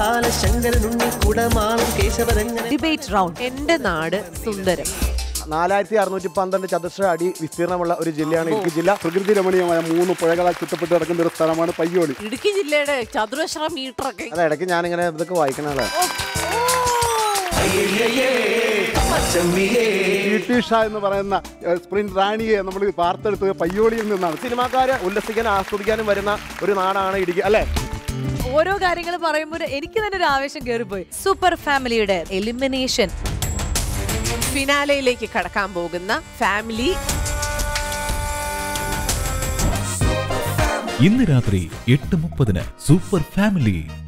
ബാലശങ്കരനുണ്ണി കുടമാളും കേശവരങ്ങനെ debate round എന്റെ നാട് സുന്ദരം നാലായിരത്തി അറുന്നൂറ്റി പന്ത്രണ്ട് ചതുശ്ര അടി വിസ്തീർണമുള്ള ഒരു ജില്ലയാണ് ഇടുക്കി ജില്ല പ്രകൃതി രമണീയമായ മൂന്ന് പുഴകളാൽ ചുറ്റപ്പെട്ട് കിടക്കുന്ന ഒരു സ്ഥലമാണ് പയ്യോളി ഇടുക്കി ജില്ലയുടെ ചതുരശ്ര മീറ്റർ ഒക്കെ അത് ഇടയ്ക്ക് ഞാനിങ്ങനെ ഇതൊക്കെ വായിക്കണതാണ് ടി ഷാ എന്ന് പറയുന്ന ഏഹ്, സ്പ്രിന്റ് റാണിയെ നമ്മൾ വാർത്തെടുത്തത് പയ്യോളിയിൽ നിന്നാണ് സിനിമാക്കാര് ഉല്ലസിക്കാനും ആസ്വദിക്കാനും വരുന്ന ഒരു നാടാണ് ഇടുക്കി അല്ലേ ഓരോ കാര്യങ്ങൾ പറയുമ്പോൾ എനിക്ക് തന്നെ ഒരു ആവേശം കയറിപ്പോയി സൂപ്പർ ഫാമിലിയുടെ എലിമിനേഷൻ ഫിനാലയിലേക്ക് കടക്കാൻ പോകുന്ന ഫാമിലി ഇന്ന് രാത്രി എട്ട് മുപ്പതിന് സൂപ്പർ ഫാമിലി